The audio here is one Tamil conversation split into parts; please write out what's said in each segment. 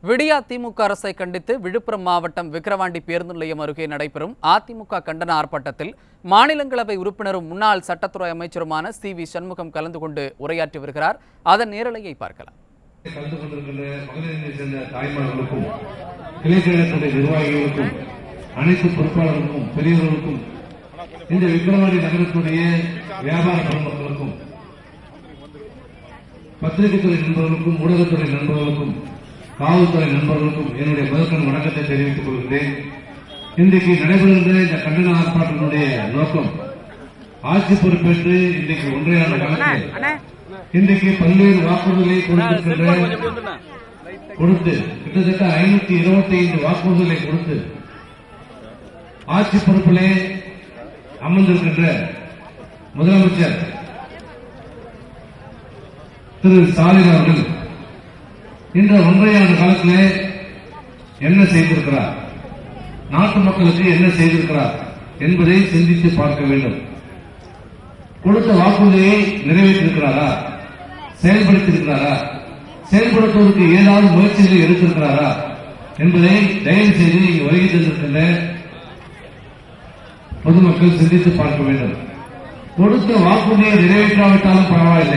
விடியா திமுக அரசை கண்டித்து விழுப்புரம் மாவட்டம் விக்கிரவாண்டி பேருந்து நிலையம் அருகே நடைபெறும் அதிமுக கண்டன ஆர்ப்பாட்டத்தில் மாநிலங்களவை உறுப்பினரும் முன்னாள் சட்டத்துறை அமைச்சருமான சி வி சண்முகம் கலந்து கொண்டு உரையாற்றி வருகிறார் அதன் நேரலையை பார்க்கலாம் கலந்து கொண்டிருக்கின்ற மகளிரை சேர்ந்த தாய்மார்களுக்கும் கிளைக்கழகத்துடைய நிர்வாகிகளுக்கும் அனைத்து பொறுப்பாளர்களுக்கும் பெரியவர்களுக்கும் இந்த விக்கிரவாண்டி நகரத்துடைய வியாபார பெருமக்களுக்கும் பத்திரிகைத்துறை நண்பர்களுக்கும் ஊடகத்துறை நண்பர்களுக்கும் காவல்துறை நண்பர்களுக்கும் என்னுடைய முதற்கண் வணக்கத்தை தெரிவித்துக் கொள்கிறேன் இன்றைக்கு நடைபெறுகின்ற இந்த கண்டன ஆர்ப்பாட்டத்தினுடைய நோக்கம் ஆட்சி பொறுப்பேற்று இன்றைக்கு ஒன்றையான காலத்தில் இன்றைக்கு பல்வேறு வாக்குறுதிகளை கொடுத்திருக்கின்ற கொடுத்து கிட்டத்தட்ட ஐநூத்தி இருபத்தி ஐந்து வாக்குறுதிகளை கொடுத்து ஆட்சி பொறுப்பிலே அமர்ந்திருக்கின்ற முதலமைச்சர் திரு ஸ்டாலின் அவர்கள் இந்த ஒன்றைய ஆண்டு காலத்திலே என்ன செய்திருக்கிறார் நாட்டு மக்களுக்கு என்ன செய்திருக்கிறார் என்பதை சிந்தித்து பார்க்க வேண்டும் கொடுத்த வாக்குறுதியை நிறைவேற்றிருக்கிறாரா செயல்படுத்தியிருக்கிறாரா செயல்படுத்துவதற்கு ஏதாவது முயற்சிகளை எடுத்திருக்கிறாரா என்பதை தயவு செய்து இங்கு வருகை தந்திருக்கின்ற பொதுமக்கள் சிந்தித்து பார்க்க வேண்டும் கொடுத்த வாக்குறுதியை நிறைவேற்றாவிட்டாலும் பரவாயில்லை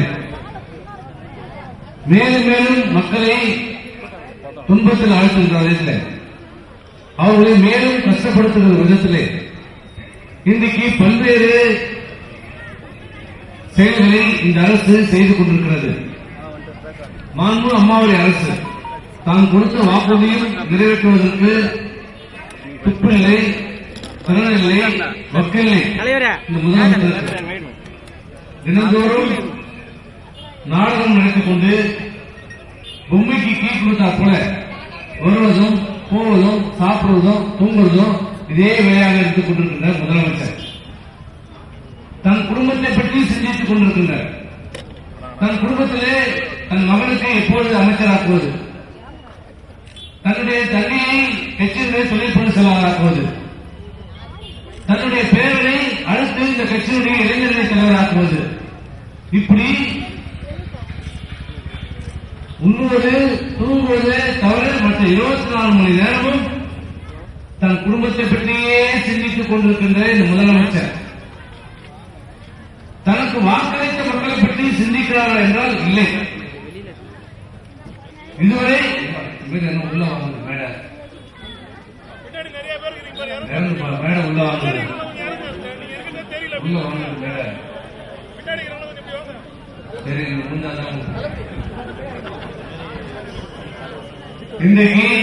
மேலும் மேலும் மக்களை துன்பத்தில் ஆழ்த்துகின்ற விதத்திலே அவர்களை மேலும் கஷ்டப்படுத்துகிற விதத்திலே இன்றைக்கு பல்வேறு செயல்களை இந்த அரசு செய்து கொண்டிருக்கிறது மாண்பு அம்மாவுடைய அரசு தான் கொடுத்த வாக்குறுதியும் நிறைவேற்றுவதற்கு துப்பில்லை திறனில்லை வக்கில்லை இந்த முதலமைச்சர் தினந்தோறும் நாடகம் நடத்திக் கொண்டு பொம்மைக்கு கீ கொடுத்தா போல வருவதும் போவதும் சாப்பிடுவதும் தூங்குவதும் இதே வேலையாக எடுத்துக் கொண்டிருக்கின்ற முதலமைச்சர் தன் குடும்பத்தை பற்றி சிந்தித்துக் கொண்டிருக்கின்றார் தன் குடும்பத்திலே தன் மகனுக்கு எப்பொழுது அமைச்சராக்குவது தன்னுடைய தந்தையை கட்சியினுடைய தொழிற்பணி செலவராக்குவது தன்னுடைய பேரனை அடுத்து இந்த கட்சியினுடைய இளைஞர்களை தலைவராக்குவது இப்படி உண்ணுவது தூங்குவது தவிர மற்ற இருபத்தி நாலு மணி நேரமும் தன் குடும்பத்தை பற்றியே சிந்தித்துக் கொண்டிருக்கின்ற இந்த முதலமைச்சர் தனக்கு வாக்களித்த மக்களை பற்றி சிந்திக்கிறாரா என்றால் இல்லை இதுவரை இவர் என்ன உள்ள வாங்குது மேடை இறங்கு பா, மேடை உள்ள வாங்குது உள்ள வாங்குது மேடை சரி நீங்க முன்னாதான் இன்றைக்கு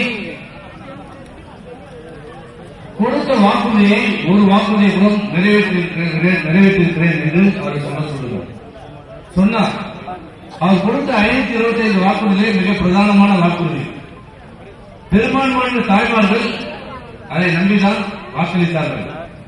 கொடுத்த வாக்குறுதியை ஒரு வாக்குறுதியை கூட நிறைவேற்றிருக்கிறேன் நிறைவேற்றிருக்கிறேன் என்று அவர் சொல்ல சொல்லுகிறார் சொன்னார் அவர் கொடுத்த ஐநூத்தி இருபத்தி ஐந்து வாக்குறுதியிலே மிக பிரதானமான வாக்குறுதி பெரும்பான்மையான தாய்மார்கள் அதை நம்பிதான் வாக்களித்தார்கள்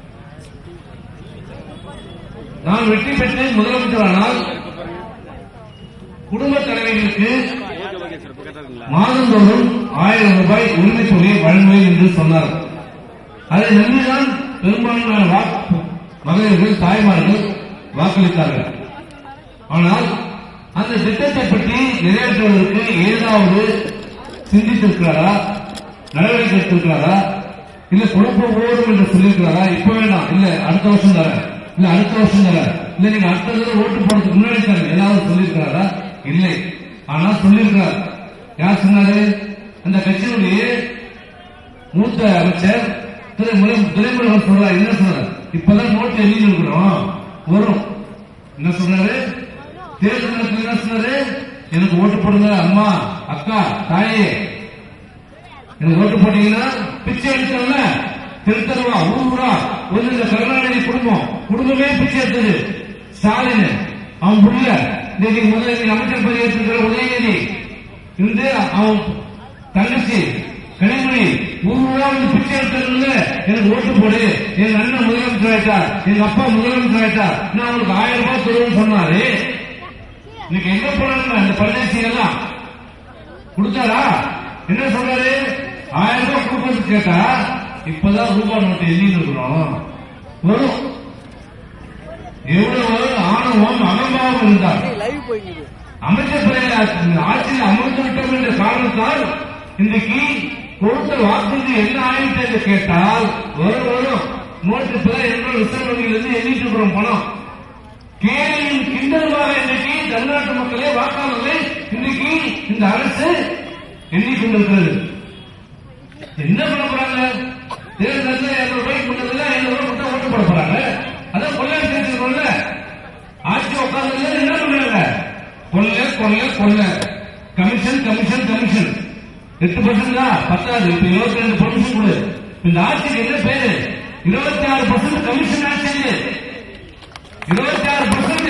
நான் வெற்றி பெற்று முதலமைச்சரானால் குடும்ப தலைவர்களுக்கு மாதந்தோறும் ஆயிரம் ரூபாய் உரிமைத் தொகையை வழங்குவேன் என்று சொன்னார் அதை நம்பிதான் பெரும்பான்மையான வாக்கு மகளிர்கள் தாய்மார்கள் வாக்களித்தார்கள் ஆனால் அந்த திட்டத்தை பற்றி நிறைவேற்றுவதற்கு ஏதாவது சிந்தித்திருக்கிறாரா நடவடிக்கை எடுத்திருக்கிறாரா இல்ல குழப்ப ஓடும் என்று சொல்லியிருக்கிறாரா இப்ப வேண்டாம் இல்ல அடுத்த வருஷம் தர இல்ல அடுத்த வருஷம் தர இல்ல நீங்க அடுத்த தடவை ஓட்டு போடுறதுக்கு முன்னாடி தர ஏதாவது சொல்லியிருக்கிறாரா இல்லை ஆனா சொல்லியிருக்கிறார் யார் சொன்னாரு அந்த கட்சியினுடைய மூத்த அமைச்சர் திரு முலை- துரைமுருகன் சொல்றாரு என்ன சொல்றாரு இப்பதான் நோட்டு எழுதி இருக்கிறோம் வரும் என்ன சொல்றாரு தேர்தல் நேரத்துல என்ன சொன்னாரு எனக்கு ஓட்டு போடுங்க அம்மா அக்கா தாயே எனக்கு ஓட்டு போட்டீங்கன்னா பிச்சை எடுத்தோம்ல திருத்தருவா ஊரா ஒரு இந்த கருணாநிதி குடும்பம் குடும்பமே பிச்சை எடுத்தது ஸ்டாலின் அவன் புள்ள இன்னைக்கு முதலமைச்சர் அமைச்சர் பதவி ஏற்றிருக்கிற உதயநிதி இருந்து அவன் தங்கச்சி கனிமொழி ஊரா வந்து பிச்சை எடுத்ததுல எனக்கு ஓட்டு போடு எங்க அண்ணன் முதலமைச்சர் ஆயிட்டார் எங்க அப்பா முதலமைச்சர் ஆயிட்டார் நான் அவங்களுக்கு ஆயிரம் ரூபாய் தருவேன்னு சொன்னாரு இன்னைக்கு எங்க போனாங்க அந்த பரதேசி எல்லாம் கொடுத்தாரா என்ன சொல்றாரு ஆயிரம் ரூபாய் கொடுக்கறது கேட்டா இப்பதான் ரூபாய் நோட்டு எழுதி இருக்கிறோம் வரும் எவ்வளவு ஆணவம் அகம்பாவம் இருந்தார் அமைச்சர் பதவியில் ஆட்சியில் அமர்ந்து விட்டோம் என்ற காரணத்தால் இன்றைக்கு கொடுத்த வாக்குறுதி என்ன ஆயிட்டு என்று கேட்டால் வரும் வரும் நோட்டு பிற என்ற ரிசர்வ் வங்கியிலிருந்து எண்ணிட்டு இருக்கிறோம் பணம் கேலியும் கிண்டலுமாக இன்றைக்கு தமிழ்நாட்டு மக்களே வாக்காளர்களை இன்றைக்கு இந்த அரசு எண்ணிக்கொண்டிருக்கிறது என்ன பண்ண போறாங்க தேர்தலில் இருநூறு ரூபாய்க்கு முன்னதுல ஐநூறு ரூபாய் கொடுத்தா ஓட்டு போட போறாங்க அதான் கொள்ளையர் சேர்த்துருக்கோம்ல ஆட்சி உட்கார்ந்து என்ன பண்றாங்க கொள்ளை கொள்ளை கொள்ளை கமிஷன் கமிஷன் கமிஷன் எட்டு பர்சன்ட் தான் பத்தாது இப்ப இருபத்தி ரெண்டு பர்சன்ட் கொடு இந்த ஆட்சிக்கு என்ன பேரு இருபத்தி ஆறு பர்சன்ட் கமிஷன் ஆட்சி இது இருபத்தி ஆறு பர்சன்ட்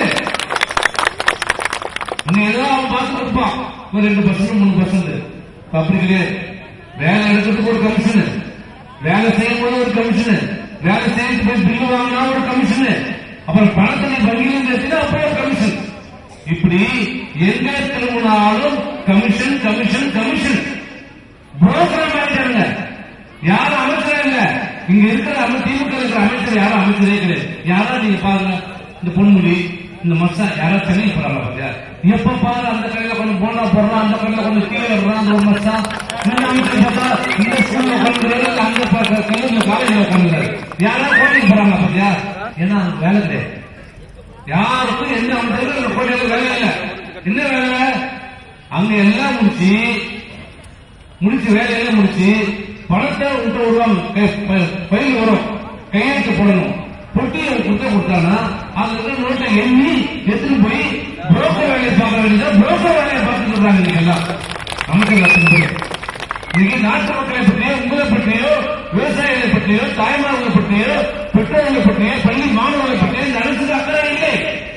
இன்னும் ஏதோ அவன் பார்த்து கொடுப்பான் ஒரு ரெண்டு பர்சன்ட் மூணு பர்சன்ட் அப்படி கிடையாது வேலை எடுக்கிறதுக்கு ஒரு கமிஷன் வேலை செய்யும் போது ஒரு கமிஷன் வேலை செய்யறது போய் பில்லு வாங்கினா ஒரு கமிஷன் அப்புறம் பணத்தை நீ வங்கியில் எடுத்துட்டு அப்புறம் ஒரு கமிஷன் இப்படி எங்க திரும்பினாலும் கமிஷன் கமிஷன் கமிஷன் புரோக்கர் மாறிட்டாங்க யாரும் அமைச்சரே இல்ல இங்க இருக்கிற அமை திமுக இருக்கிற அமைச்சர் யாரும் அமைச்சரே கிடையாது யாரா நீங்க பாருங்க இந்த பொன்முடி இந்த மச்சா யாரா சென்னை போறாங்க பாத்தியா எப்ப பாரு அந்த கடையில கொஞ்சம் போனா போடுறான் அந்த கடையில கொஞ்சம் கீழே வர்றான் அந்த ஒரு மச்சா இந்த அமைச்சர் பார்த்தா இந்த ஸ்கூல்ல உட்காந்துருக்காரு அங்க பார்க்க கல்லூரில காலேஜ்ல உட்காந்துருக்காரு யாரா கோட்டைக்கு போறாங்க பாத்தியா ஏன்னா அங்க வேலை கிடையாது யாருக்கும் எந்த அமைச்சரும் கோட்டையில வேலை இல்லை என்ன வேலை அங்க எல்லாம் முடிச்சு முடிச்சு வேலையெல்லாம் முடிச்சு பணத்தை உங்க வருவாங்க கை- ப- பையில் வரும் கையெழுத்து போடணும் பொட்டியை கொடுத்த கொடுத்தானா அதுல இருக்கிற நோட்டை எண்ணி எடுத்துட்டு போய் புரோக்கர் வேலையை பார்க்க வேண்டியதா புரோக்கர் வேலையை பார்த்துட்டு இருக்காங்க நீங்க எல்லாம் நமக்கு லட்சம் பேர் இன்னைக்கு நாட்டு மக்களை பற்றியோ உங்களை பற்றியோ விவசாயிகளை பற்றியோ தாய்மார்களை பற்றியோ பெற்றோர்களை பற்றியோ பள்ளி மாணவர்களை பற்றியோ இந்த அரசுக்கு அக்கறை இல்லை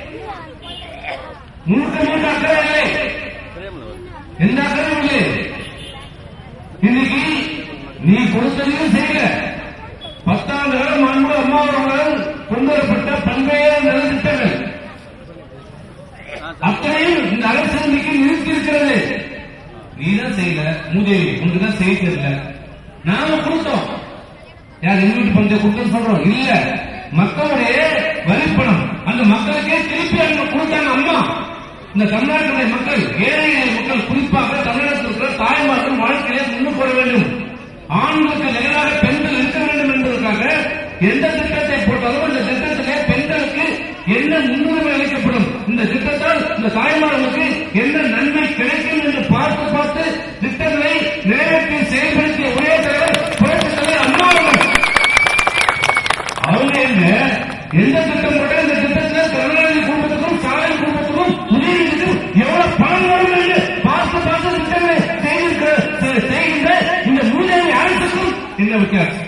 முழுக்க முழுக்க அக்கறை இல்லை எந்த அக்கறையும் இல்லை இன்னைக்கு நீ கொடுத்ததையும் செய்யல பத்தாண்டு காலம் அன்பு அம்மா அவர்களால் கொண்டு வரப்பட்ட பல்வேறு நலத்திட்டங்கள் அத்தனையும் இந்த அரசு இன்னைக்கு நிறுத்தி இருக்கிறது நீ தான் செய்யல மூதேவி உனக்கு தான் செய்ய தெரியல நாம கொடுத்தோம் யார் எங்க வீட்டு பணத்தை கொடுத்தோம் சொல்றோம் இல்ல மக்களுடைய வரிப்பணம் அந்த மக்களுக்கே திருப்பி அவங்க கொடுத்தாங்க அம்மா இந்த தமிழ்நாட்டுடைய மக்கள் ஏழை எளிய மக்கள் குறிப்பாக தமிழகத்தில் இருக்கிற தாய்மார்கள் வாழ்க்கையிலே முன்னுக்கு வர வேண்டும் ஆண்களுக்கு நிகராக பெண்கள் இருக்க வேண்டும் என்பதற்காக எந்த திட்டத்தை போட்டாலும் இந்த திட்டத்திலே பெண்களுக்கு என்ன முன்னுரிமை அளிக்கப்படும் இந்த திட்டத்தால் இந்த தாய்மார்களுக்கு என்ன நன்மை கிடைக்கும் என்று பார்த்து பார்த்து திட்டங்களை நிறைவேற்றி செயல்படுத்திய ஒரே தலைவர் புரட்சித் தலைவர் அண்ணா அவர்கள் அவங்க என்ன எந்த திட்டம் போட்டா இந்த திட்டத்தில் கருணாநிதி குடும்பத்துக்கும் ஸ்டாலின் குடும்பத்துக்கும் உதயநிதிக்கும் எவ்வளவு பணம் வரும் என்று பார்த்து பார்த்து திட்டங்களை செய்திருக்கிற செ- செய்கின்ற இந்த மூதேவி அரசுக்கும் என்ன வித்தியாசம்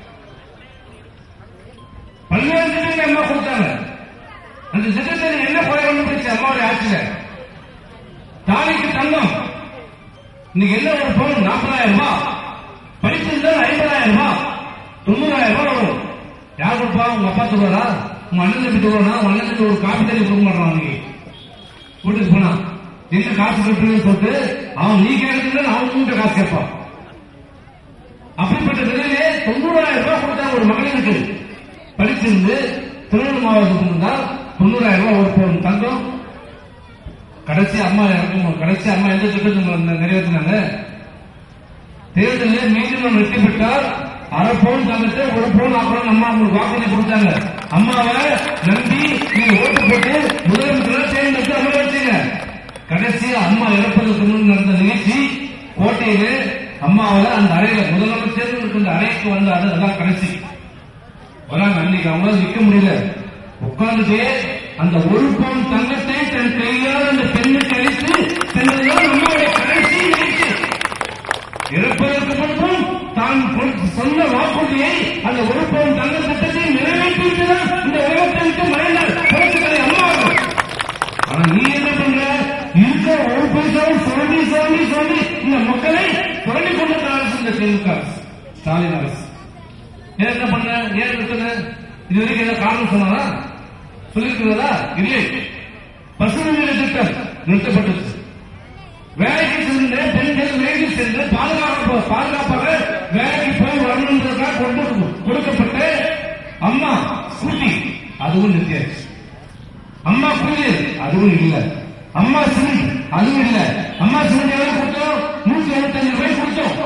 பல்வேறு திட்டங்களை அம்மா கொடுத்தாங்க அந்த திட்டத்தை நீங்க என்ன குறை கண்டுபிடிச்சு அம்மாவுடைய ஆட்சியில தாலிக்கு தங்கம் இன்னைக்கு என்ன ஒரு பவுன் நாற்பதாயிரம் ரூபாய் படிச்சிருந்தா ஐம்பதாயிரம் ரூபாய் தொண்ணூறாயிரம் ரூபாய் வரும் யார் கொடுப்பா உங்க அப்பா தருவாரா உங்க அண்ணன் தம்பி தருவானா உங்க அண்ணன் தம்பி ஒரு காப்பி தண்ணி கொடுக்க மாட்டான் நீ வீட்டுக்கு போனா என்ன காசு கட்டுறதுன்னு சொல்லிட்டு அவன் நீ கேட்கறது அவன் உங்ககிட்ட காசு கேட்பான் அப்படிப்பட்ட நிலையிலே தொண்ணூறாயிரம் ரூபாய் கொடுத்தா ஒரு மகளிருக்கு படிச்சிருந்து திருவள்ளூர் மாவட்டத்துக்கு இருந்தால் தொண்ணூறாயிரம் ரூபாய் ஒரு பவுன் தங்கம் கடைசி அம்மா இறக்கும் கடைசி அம்மா எந்த திட்டத்தை ந- நிறைவேற்றினாங்க தேர்தலில் மீண்டும் வெற்றி பெற்றால் அரை பவுன் தங்கத்தை ஒரு பவுன் ஆக்கணும் அம்மா உங்களுக்கு வாக்குறுதி கொடுத்தாங்க அம்மாவை நம்பி நீங்க ஓட்டு போட்டு முதலமைச்சர் தேர்ந்தெடுத்து அமர வச்சீங்க கடைசியா அம்மா இறப்பதற்கு முன் நடந்த நிகழ்ச்சி கோட்டையில அம்மாவை அந்த அறையில முதலமைச்சர் இருக்கின்ற அறைக்கு வந்தாரு அதான் கடைசி வராங்க அன்னைக்கு அவங்களால நிக்க முடியல உட்கார்ந்துட்டே அந்த ஒரு பவுன் தங்கத்தை தன் கையால் அந்த பெண்ணுக்கு அளித்து சென்றதுதான் நம்மளுடைய கடைசி நிகழ்ச்சி இறப்பதற்கு முன்பும் தான் கொ- சொன்ன வாக்குறுதியை அந்த ஒரு பவுன் தங்க திட்டத்தை நிறைவேற்றிவிட்டுதான் இந்த உலகத்திற்கு மறைந்தார் புரட்சித்தலை அம்மா அவர்கள். ஆனா நீ என்ன பண்ற இருக்கிற ஒரு பைசாவும் சுரண்டி சுரண்டி சுரண்டி இந்த மக்களை சுரண்டி கொண்டு அரசு இந்த திமுக அரசு ஸ்டாலின் அரசு ஏன் என்ன பண்ண ஏன் நிறுத்தின இது வரைக்கும் ஏதாவது காரணம் சொன்னாரா சொல்லியிருக்கிறதா இல்லை பசுமை வீடு திட்டம் நிறுத்தப்பட்டது வேலைக்கு சென்று பெண்கள் வேலைக்கு சென்று பாதுகாப்பு பாதுகாப்பாக வேலைக்கு போய் வரணுன்றதுக்காக கொண்டு கொடுக்கப்பட்ட அம்மா ஸ்கூட்டி அதுவும் நிறுத்தியாச்சு அம்மா குளிர் அதுவும் இல்ல அம்மா சிமெண்ட் அதுவும் இல்ல அம்மா சிமெண்ட் எவ்வளவு கொடுத்தோம் நூத்தி எழுபத்தஞ்சு ரூபாய் கொடுத்தோம்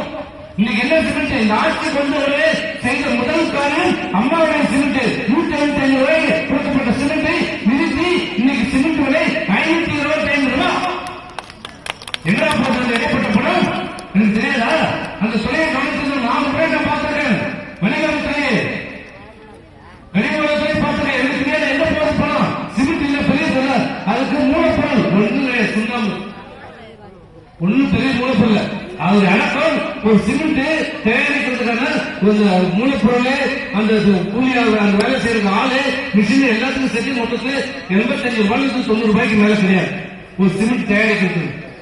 இன்னைக்கு என்ன சிமெண்ட் இந்த ஆட்சி கொண்டவரே செய்த முதல் காரணம் அம்மாவுடைய சிமெண்ட் நூத்தி எழுபத்தி ஐந்து ரூபாய் கொடுக்கப்பட்ட சிமெண்டை நிறுத்தி இன்னைக்கு சிமெண்ட் விலை ஐநூத்தி இருபத்தி ஐந்து ரூபாய் என்னடா போடுறது இடைப்பட்ட படம் எனக்கு தெரியாதா அந்த துறையை கவனித்தது நாலு பேர் நான் பார்த்திருக்கேன் வணிகம் துறையை கனிமவளத்துறை பார்த்திருக்கேன் எனக்கு தெரியாத எந்த போற பணம் சிமெண்ட் இல்ல பெரிய பொருள் அதுக்கு மூலப்பொருள் ஒண்ணு கிடையாது சுண்ணாம்பு ஒண்ணும் பெரிய மூலப்பொருள் அது அடக்கம் ஒரு சிமெண்ட் தயாரிக்கிறதுக்கான ஒரு மூலப்பொருள் அந்த கூலி ஆளு, அந்த வேலை செய்யற ஆளு மிஷின் எல்லாத்துக்கும் சேர்த்து மொத்தத்துல எண்பத்தஞ்சு ரூபாய்க்கு தொண்ணூறு ரூபாய்க்கு மேல கிடையாது ஒரு சிமெண்ட் தயாரிக்கிறது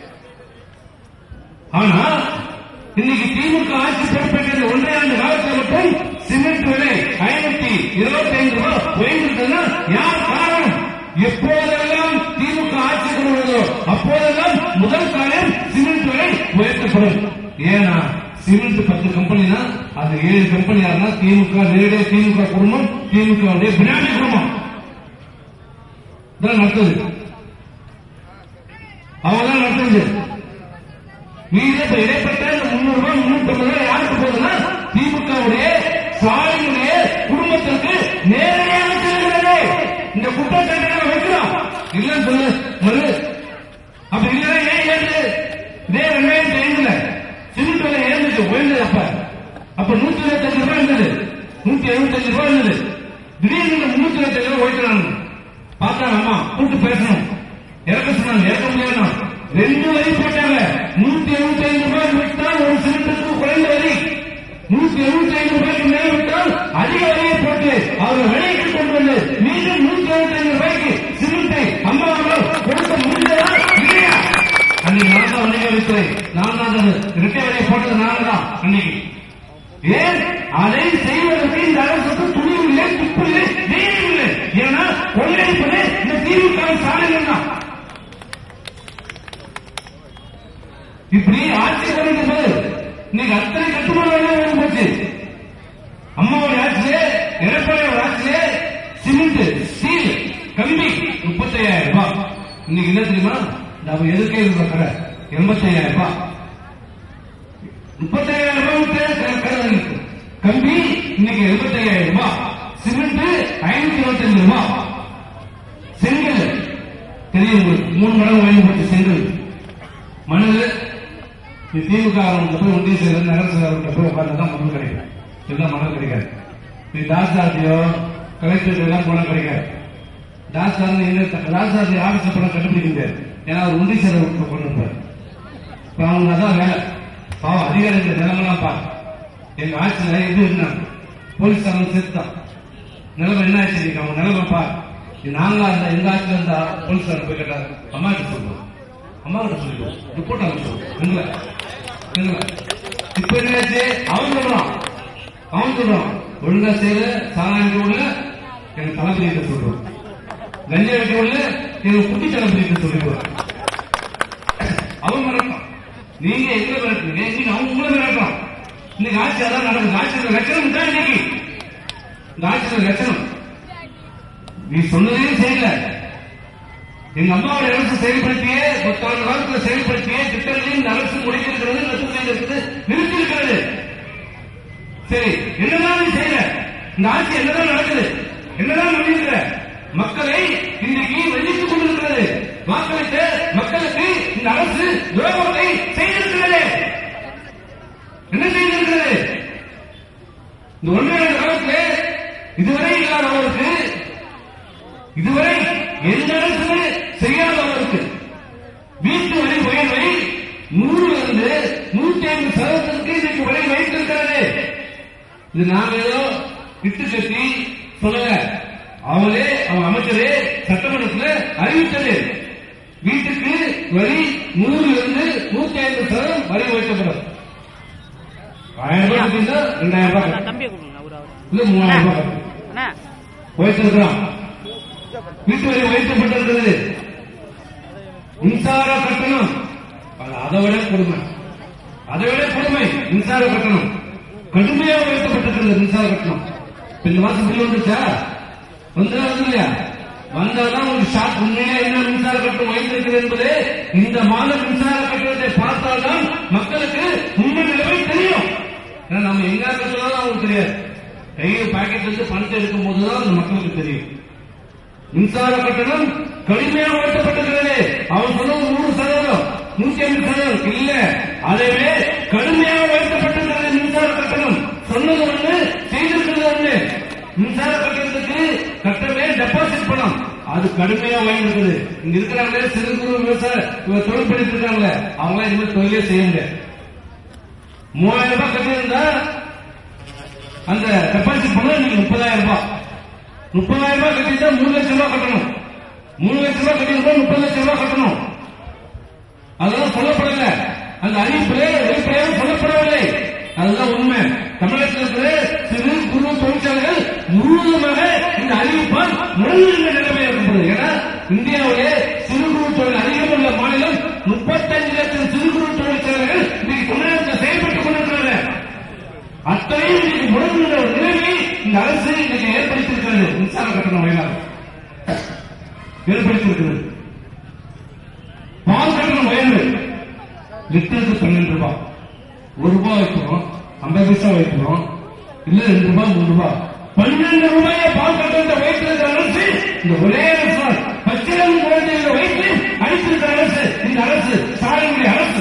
ஆனா இன்னைக்கு திமுக ஆட்சி பொறுப்பேற்றது ஒன்றே ஆண்டு காலத்தில் மட்டும் சிமெண்ட் விலை ஐநூத்தி இருபத்தி ஐந்து ரூபாய் உயர்ந்திருக்குன்னா யார் காரணம் எப்போதெல்லாம் திமுக ஆட்சி கொள்வதோ அப்போதெல்லாம் முதல் காரணம் சிமெண்ட் விலை உயர்த்தப்படும் ஏன்னா சிமெண்ட் பத்து கம்பெனினா அது ஏழு கம்பெனி யாருன்னா திமுக நேரடியாக திமுக குடும்பம் திமுக பினாமி குடும்பம் இதான் நடத்துது அவங்க தான் நடத்துது மீது இப்ப இடைப்பட்ட இந்த முன்னூறு ரூபாய் முன்னூத்தி ஐம்பது ரூபாய் யாருக்கு போகுதுன்னா திமுகவுடைய ஸ்டாலினுடைய குடும்பத்திற்கு நேரடியாக செல்கிறது இந்த குற்றச்சாட்டை வைக்கிறோம் இல்லன்னு சொல்லு மறு அப்ப இல்லைன்னா ஏன் ஏறுது இதே ரெண்டாயிரத்தி ஐந்துல சிமெண்ட் விலை ஏறிச்சு உயர்ந்தது அப்ப அப்ப நூத்தி இருபத்தஞ்சு ரூபாய் இருந்தது நூத்தி எழுபத்தஞ்சு ரூபாய் இருந்தது திடீர்னு இந்த முன்னூத்தி இருபத்தஞ்சு ரூபாய் உயர்த்துறாங்க பார்த்தா அம்மா கூப்பிட்டு பேசணும் இறக்க சொன்னாங்க இறக்க முடியாது ரெண்டு வரி போட்டாங்க நூத்தி எழுபத்தி ஐந்து ரூபாய் விட்டால் ஒரு சிலிண்டருக்கு குறைந்த வரி நூத்தி எழுபத்தி ஐந்து ரூபாய்க்கு மேல விட்டால் அதிக வரியை போட்டு அவர் விலைக்கு கொண்டு வந்து மீண்டும் நூத்தி எழுபத்தி ஐந்து ரூபாய்க்கு சிமெண்டை அம்மா அவர்கள் கொடுக்க முடிந்ததா இல்லையா அன்னைக்கு நான் தான் வணிகத்துறை நான் தான் அந்த இரட்டை வரியை போட்டது நான் தான் அன்னைக்கு ஏன் அதை செய்வதற்கு இந்த அரசுக்கு துணிவு இல்லை துப்பு இல்லை தைரியம் இல்லை ஏன்னா கொள்ளையடிப்பது இந்த திமுக சாதனை தான் இப்படி ஆட்சி பண்ணிட்டு போது இன்னைக்கு அத்தனை கட்டுமான வேலை வந்து போச்சு அம்மாவுடைய ஆட்சியிலே எடப்பாடியோட ஆட்சியிலே சிமெண்ட் ஸ்டீல் கம்பி முப்பத்தையாயிரம் ரூபாய் இன்னைக்கு என்ன தெரியுமா நம்ம எதுக்கே இருக்கிற கடை எண்பத்தையாயிரம் ரூபாய் முப்பத்தாயிரம் ரூபாய் விட்டு க- கடை இருக்கு. கம்பி இன்னைக்கு எழுபத்தையாயிரம் ரூபாய் சிமெண்ட் ஐநூத்தி இருபத்தஞ்சு ரூபாய் செங்கல் தெரியும் உங்களுக்கு மூணு மடங்கு வாங்கி போச்சு செங்கல் மணல் நீ திமுக காரங்க போய் ஒன்றிய செயலர் நகர செயலர்கிட்ட போய் உட்கார்ந்து தான் மணல் கிடைக்கும் இதுதான் மணல் கிடைக்காது நீ தாஸ்தார்ட்டியோ கலெக்டர் எல்லாம் போனா கிடைக்காது தாஸ்தார் எங்க தாஸ்தார்ட்டி ஆபீஸ்ல போனா கண்டுபிடிக்க முடியாது ஏன்னா அவர் ஒன்றிய செயலர் கொண்டு இருப்பார் இப்ப அவங்க அதான் வேலை பாவம் அதிகாரிகள் நிலைமெல்லாம் பா எங்க ஆட்சியில இது இருந்தாங்க போலீஸ்காரங்க செத்துட்டான் நிலைமை என்ன ஆச்சு இன்னைக்கு அவங்க நிலைமை பா இது நாங்களா இருந்தா எங்க ஆட்சியில இருந்தா போலீஸ்காரங்க போய் கேட்டாங்க அம்மா கிட்ட சொல்லுவோம் அம்மா கிட்ட சொல்லிடுவோம் ரிப்போர்ட் அனுப்பிச்சோம் எங்களை எங்களை இப்ப என்னாச்சு அவன் சொல்றான் அவன் சொல்றான் ஒழுங்கா செய்யல சாராயம் விட எனக்கு தளபதியிட்ட சொல்றோம் கஞ்சா வைக்க உள்ள எனக்கு குட்டி தளபதியிட்ட சொல்லிடுவோம் அவன் மிரட்டான் நீங்க எங்களை மிரட்டுறீங்க நீங்க அவங்க உங்களை மிரட்டுறான் இன்னைக்கு ஆட்சி அதான் நடக்குது ஆட்சியோட லட்சணம் தான் இன்னைக்கு இந்த ஆட்சியோட லட்சணம் நீ சொன்னதையும் செய்யல எங்க அம்மாவோட அரசு செயல்படுத்திய பத்தாண்டு காலத்துல செயல்படுத்திய திட்டங்களையும் இந்த அரசு முடித்திருக்கிறது நசுமையில் இருக்குது நிறுத்தி இருக்கிறது சரி என்னதான் நீ செய்யல இந்த ஆட்சி என்னதான் நடக்குது என்னதான் பண்ணிருக்கிற மக்களை இன்றைக்கு வெள்ளித்துக் கொண்டிருக்கிறது வாக்களித்த மக்களுக்கு இந்த அரசு துரோகத்தை செய்திருக்கிறது என்ன செய்திருக்கிறது இந்த ஒன்றாண்டு காலத்திலே இதுவரை இல்லாதவருக்கு இதுவரை எந்த அரசுமே செய்யாதவருக்கு வீட்டு வரி உயர்வை நூறுல இருந்து நூத்தி ஐம்பது சதவீதத்திற்கு இன்னைக்கு விலை வைத்திருக்கிறது இது நாம ஏதோ இட்டு கட்டி சொல்லல அவங்களே அவங்க அமைச்சரே சட்டமன்றத்தில் அறிவித்தது வீட்டுக்கு வரி நூறுல இருந்து நூத்தி ஐம்பது சதவீதம் வரி உயர்த்தப்படும் ஆயிரம் ரூபாய் கட்டியிருந்தா ரெண்டாயிரம் ரூபாய் கட்டணும். தம்பியை கொடுங்க அவரு அவரு இல்ல மூவாயிரம் ரூபாய் கட்டணும். அண்ணா உயர்த்திருக்கிறோம் வீட்டு வரி உயர்த்தப்பட்டிருக்கிறது மின்சார கட்டணம் அது அதை விட கொடுமை அதை விட கொடுமை மின்சார கட்டணம் கடுமையாக உயர்த்தப்பட்டிருக்கிறது மின்சார கட்டணம் இப்ப இந்த மாசம் பில் வந்துச்சா வந்து வந்து இல்லையா வந்தாதான் ஒரு ஷாக் உண்மையா என்ன மின்சார கட்டணம் உயர்ந்திருக்கிறது என்பது இந்த மாத மின்சார கட்டணத்தை பார்த்தால்தான் மக்களுக்கு உண்மை நிலைமை தெரியும் ஏன்னா நம்ம எங்க இருக்கிறதா அவங்களுக்கு தெரியாது கையில் பாக்கெட்ல இருந்து பணத்தை எடுக்கும் போதுதான் அந்த மக்களுக்கு தெரியும் மின்சார கட்டணம் கடுமையாக உயர்த்தப்பட்டிருக்கிறது அவன் சொன்னது நூறு சதவீதம் நூத்தி ஐம்பது சதவீதம் இல்ல அதைவே கடுமையாக உயர்த்தப்பட்டிருக்கிறது மின்சார கட்டணம் சொன்னது ஒண்ணு செய்திருக்கிறது ஒண்ணு மின்சார கட்டணத்துக்கு கட்டமே டெபாசிட் பணம் அது கடுமையா உயர்ந்திருக்குது இங்க இருக்கிறாங்களே சிறு குறு விவசாய இவங்க தொழில் பண்ணிட்டு இருக்காங்களே அவங்க இனிமேல் தொழிலே செய்ய முடியாது மூவாயிரம் ரூபாய் கட்டியிருந்தா அந்த டெபாசிட் பணம் நீங்க முப்பதாயிரம் ரூபாய் முப்பதாயிரம் ரூபாய் கட்டிட்டா மூணு லட்சம் ரூபாய் கட்டணும் மூணு லட்சம் ரூபாய் கட்டியிருந்தா முப்பது லட்சம் ரூபாய் கட்டணும் அதெல்லாம் சொல்லப்படல அந்த அறிவிப்பிலே வெளிப்படையாக சொல்லப்படவில்லை அதுதான் உண்மை தமிழகத்தில் இருக்கிற சிறு குறு தொழிற்சாலைகள் முழுவதுமாக இந்த அறிவிப்பால் முழங்குகின்ற நிலைமை ஏற்படுது ஏன்னா இந்தியாவிலே சிறு குறு தொழில் அதிகம் உள்ள மாநிலம் முப்பத்தஞ்சு லட்சம் சிறு குறு தொழிற்சாலைகள் இன்னைக்கு தமிழகத்தில் செயல்பட்டுக் கொண்டிருக்கிறது அத்தனையும் இன்னைக்கு முடங்குகின்ற ஒரு நிலைமை இந்த அரசு இன்னைக்கு ஏற்படுத்தியிருக்கிறது மின்சார கட்டணம் வயலாக ஏற்படுத்தியிருக்கிறது பால் கட்டணம் உயர்வு லிட்டருக்கு பன்னெண்டு ரூபாய் ஒரு ரூபாய் வைக்கிறோம் ஐம்பது பைசா வைக்கிறோம் இல்ல ரெண்டு ரூபாய் மூணு ரூபாய் பன்னெண்டு ரூபாயை பால் கட்டணத்தை வைத்திருக்கிற அரசு இந்த ஒரே அரசு தான். பச்சிளம் குழந்தைகளை வைத்து அடித்திருக்கிற அரசு இந்த அரசு சாலையுடைய அரசு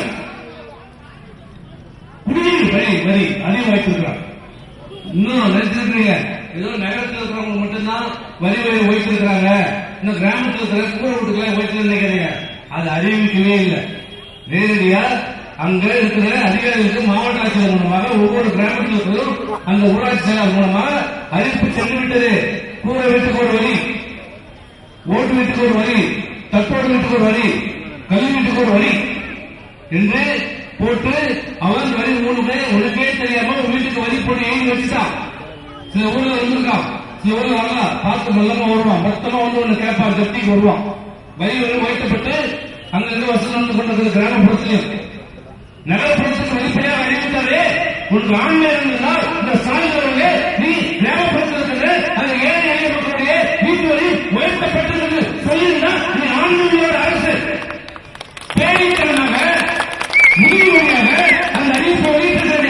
குடிநீர் வரி வரி அதிகம் வைத்திருக்கிறார் இன்னும் நினைச்சிருக்கீங்க ஏதோ நகரத்தில் இருக்கிறவங்க மட்டும்தான் வரி வரி வைத்திருக்கிறாங்க இன்னும் கிராமத்தில் இருக்கிற கூற வீட்டுக்கெல்லாம் வைத்து நினைக்கிறீங்க அது அறிவிக்கவே இல்லை நேரடியா அங்க இருக்கிற அதிகாரிகளுக்கு மாவட்ட ஆட்சியர் மூலமாக ஒவ்வொரு கிராமத்திலும் அந்த ஊராட்சி செயலர் மூலமாக அறிவிப்பு சென்று விட்டது கூரை வீட்டுக்கு ஒரு வரி ஓட்டு வீட்டுக்கு ஒரு வரி தற்போடு வீட்டுக்கு ஒரு வரி கல்வி வீட்டுக்கு ஒரு வரி என்று போட்டு அவன் வரி மூணு பேர் உனக்கே தெரியாம உன் வீட்டுக்கு வரி போட்டு எழுதி வச்சுட்டான் சில ஊர்ல இருந்திருக்கான் சில ஊர்ல வரலாம் பார்த்து மெல்லமா வருவான் மொத்தமா வந்து ஒண்ணு கேட்பான் ஜப்திக்கு வருவான் வரி வரி வைக்கப்பட்டு அங்கிருந்து வசூல் வந்து கொண்டிருக்கிறது கிராமப்புறத்திலும் நகரப்புறத்துக்கு வெளிப்படையாக அறிவித்தாரே உனக்கு ஆண்மை இருந்தால் இந்த சாலைகளே நீ கிராமப்புறத்தில் இருக்கிற அந்த ஏழை எளிய மக்களுடைய வீட்டு வரி உயர்த்தப்பட்டிருக்கிறது சொல்லியிருந்தா நீ ஆண்மையோட அரசு பேரித்தனமாக முடிவுரையாக அந்த அறிவிப்பை வெளியிட்டது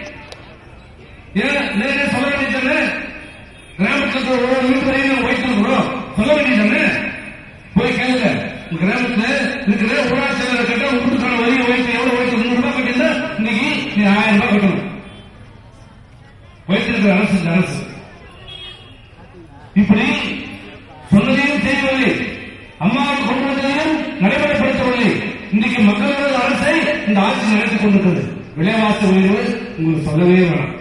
நேரே சொல்ல வேண்டியது கிராமத்தில் ஒரு வீட்டு வரையும் வைத்திருக்கிறோம் சொல்ல வேண்டியது போய் கேளுங்க உங்க கிராமத்துல இருக்கிற ஊராட்சி செயலரை கேட்டா வீட்டுக்கான வரியை வைத்து எவ்வளவு வைத்து நூறு ரூபாய் கட்டியிருந்தா இன்னைக்கு நீ ஆயிரம் ரூபாய் கட்டணும் வைத்திருக்கிற அரசு இந்த அரசு இப்படி சொன்னதையும் செய்யவில்லை அம்மாவுக்கு கொண்டு வந்ததையும் நடைமுறைப்படுத்தவில்லை இன்றைக்கு மக்களோட அரசை இந்த ஆட்சி நடத்திக் கொண்டிருக்கிறது விலைவாசி உயர்வு உங்களுக்கு சொல்லவே வேணாம்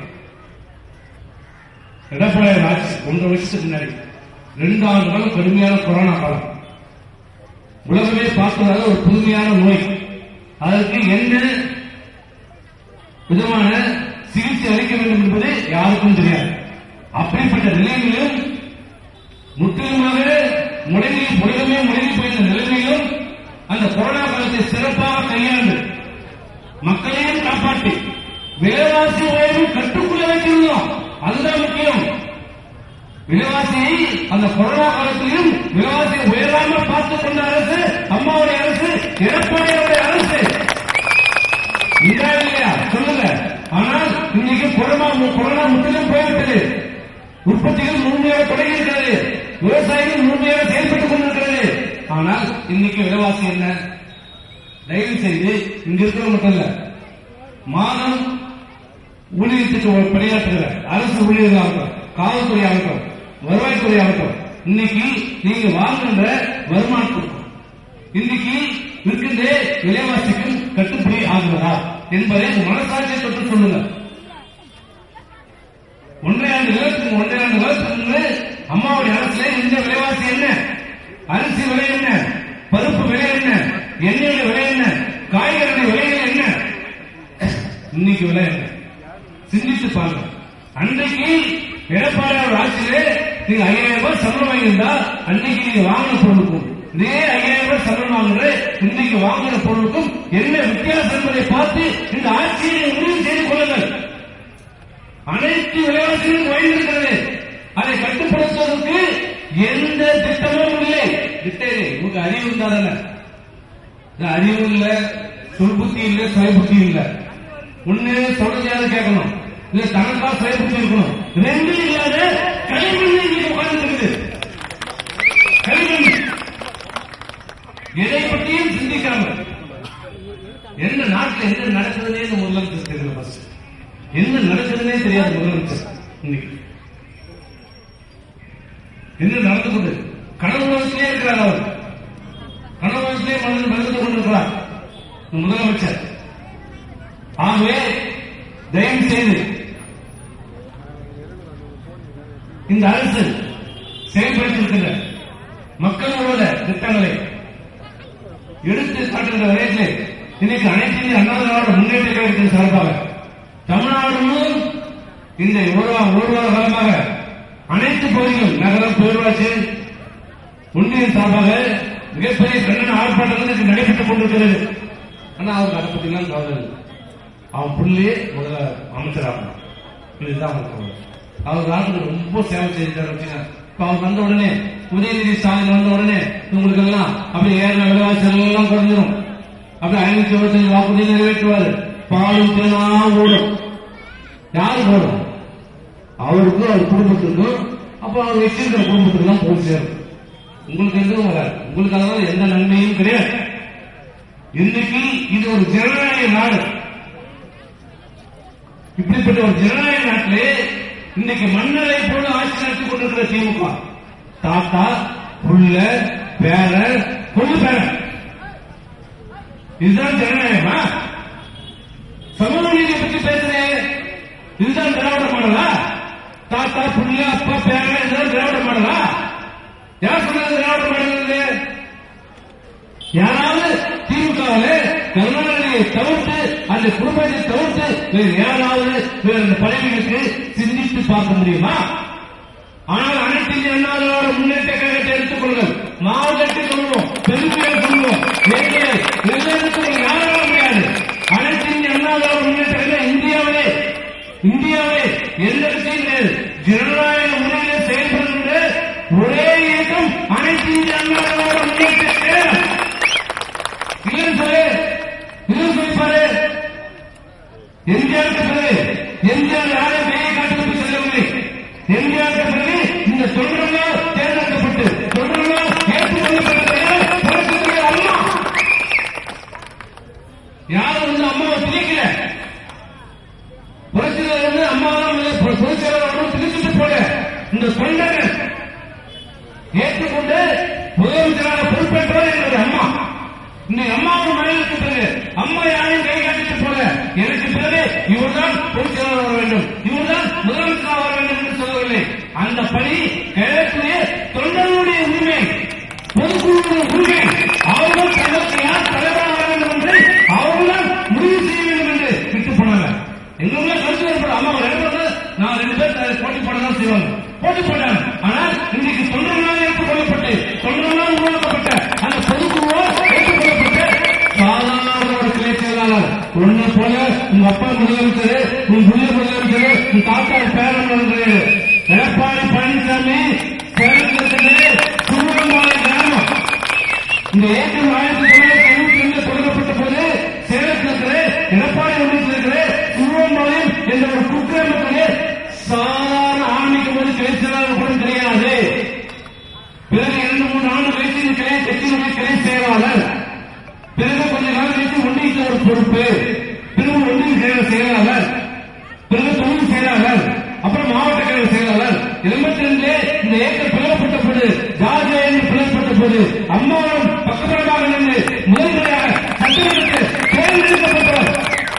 எடப்பாடி ஆட்சி ஒன்றரை வருஷத்துக்கு முன்னாடி ரெண்டு ஆண்டு காலம் கடுமையான கொரோனா காலம் உலகமே பார்த்ததாக ஒரு புதுமையான நோய் அதற்கு என்ன விதமான சிகிச்சை அளிக்க வேண்டும் என்பது யாருக்கும் தெரியாது அப்படிப்பட்ட நிலையிலும் முற்றிலுமாக முடங்கி உலகமே முடங்கி போயிருந்த நிலைமையிலும் அந்த கொரோனா காலத்தை சிறப்பாக கையாண்டு மக்களையும் காப்பாற்றி விலைவாசி உயர்வு கட்டுக்குள்ள வைத்திருந்தோம் அதுதான் முக்கியம் விலைவாசியை அந்த கொரோனா காலத்திலும் விலைவாசி உயராமல் பார்த்துக் கொண்ட அரசு அம்மாவுடைய அரசு எடப்பாடியுடைய அரசு இதா இல்லையா சொல்லுங்க ஆனால் இன்னைக்கு கொரோனா கொரோனா முற்றிலும் போய்விட்டது உற்பத்திகள் முழுமையாக தொடங்கி இருக்கிறது விவசாயிகள் முழுமையாக செயல்பட்டுக் கொண்டிருக்கிறது ஆனால் இன்னைக்கு விலைவாசி என்ன தயவு செய்து இங்க இருக்கிற மட்டும் இல்ல மாதம் ஊழியத்துக்கு பணியாற்றுகிற அரசு ஊழியர்களாகட்டும் காவல்துறை ஆகட்டும் வருவாய்த்துறை ஆகட்டும் இன்னைக்கு நீங்க வாங்குகின்ற வருமானத்துக்கும் இன்னைக்கு இருக்கின்ற விலைவாசிக்கும் கட்டுப்படி ஆகுறதா என்பதை உங்க மனசாட்சியை தொட்டு சொல்லுங்க ஒன்றரை ஆண்டு காலத்துக்கு ஒன்றரை ஆண்டு காலத்துக்கு முன்பு அம்மாவுடைய அரசுல இந்த விலைவாசி என்ன அரிசி விலை என்ன பருப்பு விலை என்ன எண்ணெயோட விலை என்ன காய்கறி விலைகள் என்ன இன்னைக்கு விலை என்ன சிந்தித்து பாருங்க அன்றைக்கு எடப்பாடியார் ஆட்சியிலே நீங்க ஐயாயிரம் ரூபாய் சம்பளம் வாங்கியிருந்தா அன்னைக்கு நீங்க வாங்கின பொருளுக்கும் இதே ஐயாயிரம் ரூபாய் சம்பளம் வாங்குற இன்னைக்கு வாங்குற பொருளுக்கும் என்ன வித்தியாசம் என்பதை பார்த்து இந்த ஆட்சியை நீங்க முடிவு செய்து கொள்ளுங்கள் அனைத்து விலைவாசிகளும் உயர்ந்திருக்கிறது அதை கட்டுப்படுத்துவதற்கு எந்த திட்டமும் இல்லை திட்டம் இல்லை உங்க அறிவு இருந்தாதானே இந்த அறிவு இல்ல சொல் புத்தி இல்ல சுய புத்தி இல்ல ஒண்ணு சொல்றது யாரும் கேட்கணும் இல்ல தனக்கா செயல்பட்டு இருக்கணும் ரெண்டு இல்லாத களிமண் இன்னைக்கு உட்கார்ந்து இருக்குது களிமண் எதை பற்றியும் சிந்திக்காம என்ன நாட்டுல என்ன நடக்குதுன்னே இந்த முதலமைச்சர் தெரியல first. என்ன நடக்குதுன்னே தெரியாது முதலமைச்சர் இன்னைக்கு என்ன நடந்து கொண்டு கனவு உலகத்திலே இருக்கிறார் அவர் கனவு உலகத்திலே மனிதன் மனிதந்து கொண்டிருக்கிறார் இந்த முதலமைச்சர் ஆகவே தயவு செய்து இந்த அரசு செயல்படுத்தியிருக்கின்ற மக்களோட திட்டங்களை எடுத்து காட்டுகிற வகையில் இன்னைக்கு அனைத்து இந்திய அண்ணா திராவிட முன்னேற்ற கழகத்தின் சார்பாக தமிழ்நாடு முழுவதும் இந்த ஒரு வா- ஒரு வார காலமாக அனைத்து பகுதிகளும் நகரம் பேரூராட்சி ஒன்றியம் சார்பாக மிகப்பெரிய கண்டன ஆர்ப்பாட்டங்கள் இன்றைக்கு நடைபெற்றுக் கொண்டிருக்கிறது ஆனா அவருக்கு அதை பற்றிலாம் கவலை இல்லை. அவன் புள்ளியே முதல்ல அமைச்சராகணும் இதுதான் அவருக்கு கவலை. அவர் நாட்டுக்கு ரொம்ப சேவை செய்திருக்காரு வச்சுங்க இப்ப அவர் வந்த உடனே உதயநிதி ஸ்டாலின் வந்த உடனே உங்களுக்கு எல்லாம் அப்படியே ஏறின விலைவாசி எல்லாம் குறைஞ்சிரும் அப்படியே ஐநூத்தி இருபத்தஞ்சு வாக்குறுதி நிறைவேற்றுவாரு பாலும் தேனா ஓடும் யாரு போடும் அவருக்கு அவர் குடும்பத்திற்கும் அப்ப அவர் வச்சிருக்கிற குடும்பத்துக்கு தான் போய் சேரும் உங்களுக்கு எதுவும் வராது உங்களுக்கு அதனால எந்த நன்மையும் கிடையாது இன்னைக்கு இது ஒரு ஜனநாயக நாடு இப்படிப்பட்ட ஒரு ஜனநாயக நாட்டிலே இன்னைக்கு மன்னரை போல ஆட்சி நடத்தி கொண்டிருக்கிற திமுக தாத்தா புள்ள பேர கொள்ளு பேர இதுதான் ஜனநாயகமா சமூக நீதியை பற்றி பேசுறேன் இதுதான் திராவிட மாடலா தாத்தா புள்ள அப்பா பேர இதுதான் திராவிட மாடலா யார் சொன்னது திராவிட மாடல் இது? யாராவது திமுகவில கருணாநிதியை தவிர்த்து அந்த குடும்பத்தை தவிர்த்து வேறு யாராவது வேறு அந்த பதவிகளுக்கு சிந்தித்து பார்க்க முடியுமா ஆனால் அனைத்து இந்திய அண்ணா திராவிட முன்னேற்ற கழகத்தை எடுத்துக் கொள்ளுங்கள் மாவட்டத்தை சொல்லுவோம் பெருமையை சொல்லுவோம் வேலையை எல்லாருக்கும் யாரால முடியாது அனைத்து இந்திய அண்ணா திராவிட முன்னேற்ற கழகம் இந்தியாவிலே இந்தியாவிலே எந்த விஷயம் கிடையாது ஜனநாயக முறையிலே செயல்படுகின்ற ஒரே இயக்கம் அனைத்து இந்திய அண்ணா திராவிட முன்னேற்ற கழகம் இல்லைன்னு சொல்லு இல்லைன்னு சொல்லி பாரு எம்ஜிஆருக்கு பிறகு எம்ஜிஆர் யாரும் கையை காட்டுக்கு செல்லவில்லை எம்ஜிஆருக்கு பிறகு இந்த தொண்டர்கள் தேர்ந்தெடுக்கப்பட்டு தொண்டர்கள் ஏற்றுக்கொள்ளப்பட்ட பெயர் புரட்சித்துறை அம்மா யாரும் வந்து அம்மாவை திணிக்கல புரட்சியில் வந்து அம்மாவும் புரட்சியாளர் திணிச்சுட்டு போல இந்த தொண்டர்கள் ஏற்றுக்கொண்டு முதலமைச்சராக பொறுப்பேற்றவர் எங்களது அம்மா இன்னைக்கு அம்மாவும் மனைவிக்கு பிறகு அம்மா யாரையும் கை காட்டிட்டு போல எனக்கு பிறகு இவர்தான் பொதுச்செயலாளர் வர வேண்டும் இவர்தான் முதலமைச்சராக வர வேண்டும் என்று சொல்லவில்லை அந்த பணி கிழக்கிலே தொண்டர்களுடைய உரிமை பொதுக்குழுவுடைய உரிமை அவர்கள் தங்களுக்கு யார் தலைவராக வர வேண்டும் என்று அவர்கள் முடிவு செய்ய வேண்டும் என்று விட்டு போனாங்க எங்களுமே கருத்து ஏற்படும் அம்மா ஒரு இடம் வந்து நான் ரெண்டு பேர் போட்டி போட தான் செய்வாங்க போட்டி போட்டாங்க ஆனால் இன்னைக்கு தொண்டர்களால் ஏற்றுக்கொள்ளப்பட்டு தொண்டர்களால் உருவாக்கப்பட்ட அந்த பொதுக்குழுவோ ஏற்றுக்கொள்ளப்பட்டு சாதாரண ஒரு கிளை செயலாளர் உன்னை போல உங்க அப்பா முதலமைச்சர் உன் புதிய முதலமைச்சர் உன் தாத்தா பேரன் என்று எடப்பாடி பழனிசாமி சேலத்திலிருந்து சுருவமான கிராமம் இந்த ஏக்கம் ஆயிரத்தி தொள்ளாயிரத்தி எழுபத்தி ரெண்டு தொடங்கப்பட்ட போது சேலத்தில் இருக்கிற எடப்பாடி ஒன்றியத்தில் இருக்கிற சுருவம்பாளையம் என்ற ஒரு குக்கிராமத்திலே சாதாரண ஆரம்பிக்கும் போது கிளைச்சலாளர் கூட கிடையாது பிறகு இரண்டு மூன்று ஆண்டு கழித்து இந்த கிளை கட்சியினுடைய கிளை செயலாளர் பிறகு கொஞ்ச காலம் கழித்து ஒன்றியத்தில் ஒரு பொறுப்பு பிறகு ஒன்றிய செயல- செயலாளர் பிறகு தொகுதி செயலாளர் அப்புறம் மாவட்ட கழக செயலாளர் எண்பத்தி ரெண்டு இந்த ஏக்கர் பிளவுபட்ட போது ஜார்ஜியா என்று பிளவுபட்ட போது அம்மாவும் பக்கபலமாக நின்று முதன்முறையாக சட்டமன்றத்தில் தேர்ந்தெடுக்கப்பட்டவர்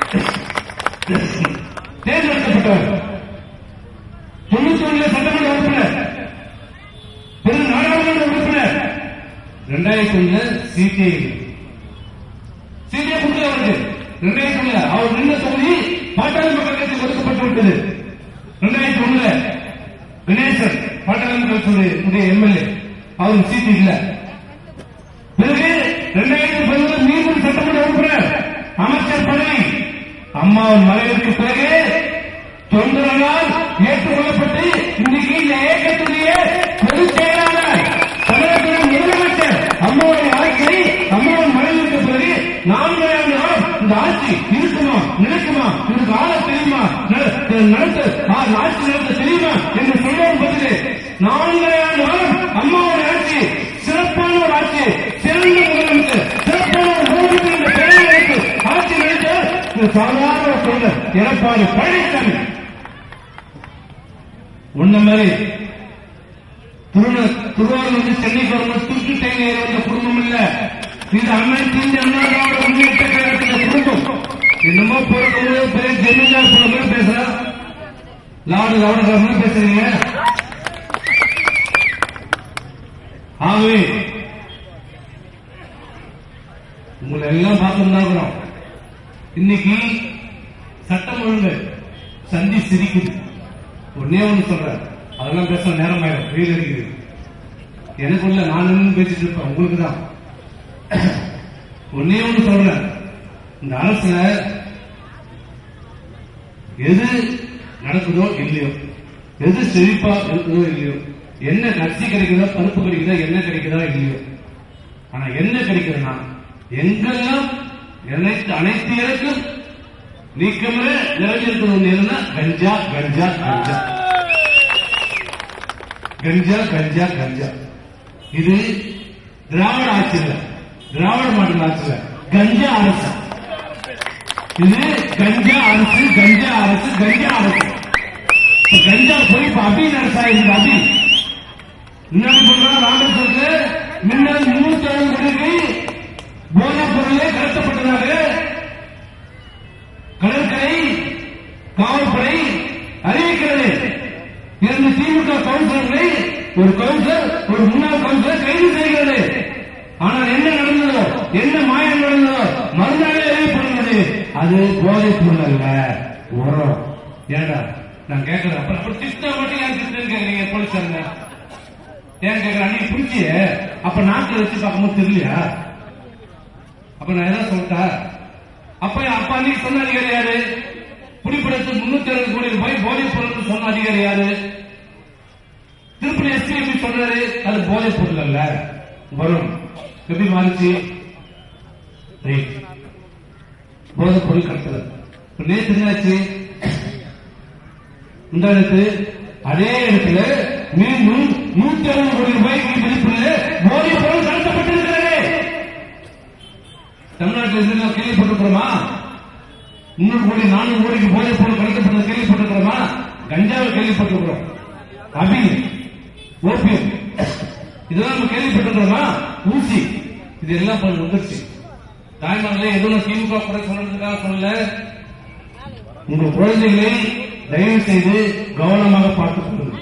தேர்ந்தெடுக்கப்பட்டவர் தொண்ணூத்தி ஒண்ணுல சட்டமன்ற உறுப்பினர் பிறகு நாடாளுமன்ற உறுப்பினர் இரண்டாயிரத்தி ஒண்ணு சிபிஐ சிபிஐ கொடுக்கல அவருக்கு ரெண்டாயிரத்தி ஒண்ணுல அவர் நின்ற தொகுதி பாட்டாளி மக்கள் கட்சி ஒதுக்கப்பட்டு விட்டது ரெண்டாயிரத்தி ஒண்ணுல கணேசன் பாட்டாளி மக்கள் கட்சியுடைய எம்எல்ஏ அவர் சீட்டு இல்ல பிறகு இரண்டாயிரத்தி பதினொன்று மீண்டும் சட்டமன்ற உறுப்பினர் அமைச்சர் பதவி அம்மாவின் மறைவிற்கு பிறகு தொண்டர்களால் ஏற்றுக்கொள்ளப்பட்டு இன்னைக்கு இந்த இயக்கத்துடைய பொதுச் செயலாளர் தமிழகத்தின் முதலமைச்சர் அம்மாவுடைய ஆட்சி அம்மாவின் மறைவிற்கு பிறகு நான்கு ஆண்டு காலம் இந்த ஆட்சி இருக்குமா நிலைக்குமா இதுக்கு ஆள தெரியுமா ந- நடத்த ஆ, ஆட்சி நடத்த தெரியுமா என்று சொல்லுவோம் பதிலே நான்கரை ஆண்டு காலம் அம்மாவுடைய ஆட்சி சிறப்பான ஒரு ஆட்சி சிறந்த முதலமைச்சர் சிறப்பான ஒரு முதலமைச்சர் என்ற பெயரை வைத்து ஆட்சி நடத்த இந்த சாதாரண ஒரு தொண்டர் எடப்பாடி பழனிசாமி உன்ன மாதிரி திருவண்ண திருவாரூர் வந்து சென்னைக்கு வரும்போது துருக்கி ட்ரெயின் ஏறி வந்த குடும்பம் இல்ல இது அண்ணன் தீண்டி அண்ணாவோட முன்னேற்ற கழகத்தின் குடும்பம் என்னமோ பிறக்கும்போது பெரிய ஜமீன்தார் போல மாதிரி பேசுற லாடு லவடக்கார மாதிரி பேசுறீங்க ஆகவே உங்களை எல்லாம் பார்த்துட்டு தான் இருக்கிறோம் இன்னைக்கு சட்டம் ஒழுங்கு சந்தி சிரிக்குது ஒன்னே ஒண்ணு சொல்றேன் அதெல்லாம் பேச நேரம் ஆயிடும் வெயில் அடிக்குது எனக்குள்ள நான் நின்னு பேசிட்டு இருப்பேன் உங்களுக்கு தான் ஒன்னே ஒண்ணு சொல்றேன் இந்த அரசுல எது நடக்குதோ இல்லையோ எது செழிப்பா இருக்குதோ இல்லையோ என்ன கட்சி கிடைக்குதோ பருப்பு கிடைக்குதோ என்ன கிடைக்குதோ இல்லையோ ஆனா என்ன கிடைக்குதுன்னா எங்கெல்லாம் அனைத்து அனைத்து இடக்கும் நீக்கமிட நிறைஞ்சிருக்கிறது ஒண்ணு என்னன்னா கஞ்சா கஞ்சா கஞ்சா கஞ்சா கஞ்சா கஞ்சா இது திராவிட ஆட்சி இல்ல திராவிட மாடல் ஆட்சி இல்ல கஞ்சா அரசு இது கஞ்சா அரசு கஞ்சா அரசு கஞ்சா அரசு இப்ப கஞ்சா போய் இப்ப அபின் அரசா இருக்கு அபி என்ன பண்றா ராமேஸ்வரத்துல முன்னாள் முன்னூத்தி அறுபது கோடிக்கு போதைப் பொருளே கடத்தப்பட்டதாக கடற்கரை காவல்படை அறிவிக்கிறது இரண்டு திமுக கவுன்சிலர்களை ஒரு கவுன்சிலர் ஒரு முன்னாள் கவுன்சிலர் கைது செய்கிறது ஆனால் என்ன நடந்ததோ என்ன மாயம் நடந்ததோ மறுநாளே அறிவிப்படுகிறது அது போதைப் பொருள் அல்ல உரம் ஏடா நான் கேட்கிறேன் அப்ப அப்ப திட்ட மட்டும் ஏன் திட்டுன்னு கேக்குறீங்க போலீஸாருங்க ஏன் கேக்குறேன் அன்னைக்கு பிடிச்சி அப்ப நாட்டில் வச்சு பார்க்கும்போது தெரியலையா அப்ப நான் எதாவது சொல்லிட்டா அப்ப அப்ப அன்னைக்கு சொன்ன அதிகாரி யாரு குடிப்படத்து முன்னூத்தி அறுபது கோடி ரூபாய் போதைப் பொருள் சொன்ன அதிகாரி யாரு திருப்பதி எஸ்பி எப்படி சொல்றாரு அது போதைப் பொருள் அல்ல வரும் எப்படி மாறிச்சு ரைட். போதைப் பொருள் கடத்தல் இப்ப நேற்று என்னாச்சு இந்த இடத்து அதே இடத்துல மீண்டும் நூத்தி அறுபது கோடி ரூபாய்க்கு மதிப்புள்ள போதைப் பொருள் கடத்தப்பட்டிருக்கிறது தமிழ்நாட்டில் இருந்து நான் கேள்விப்பட்டிருக்கிறோமா முன்னூறு கோடி நானூறு கோடிக்கு போதைப் பொருள் கடத்தப்பட்டது கேள்விப்பட்டிருக்கிறோமா கஞ்சாவை கேள்விப்பட்டிருக்கிறோம் அபி ஓபியம் இதெல்லாம் நம்ம கேள்விப்பட்டிருக்கிறோமா ஊசி இது எல்லாம் இப்ப வந்துருச்சு தாய்மார்களே எதுவும் திமுக குறை சொல்றதுக்காக சொல்லல உங்க குழந்தைகளை தயவு செய்து கவனமாக பார்த்துக் கொள்ளுங்கள்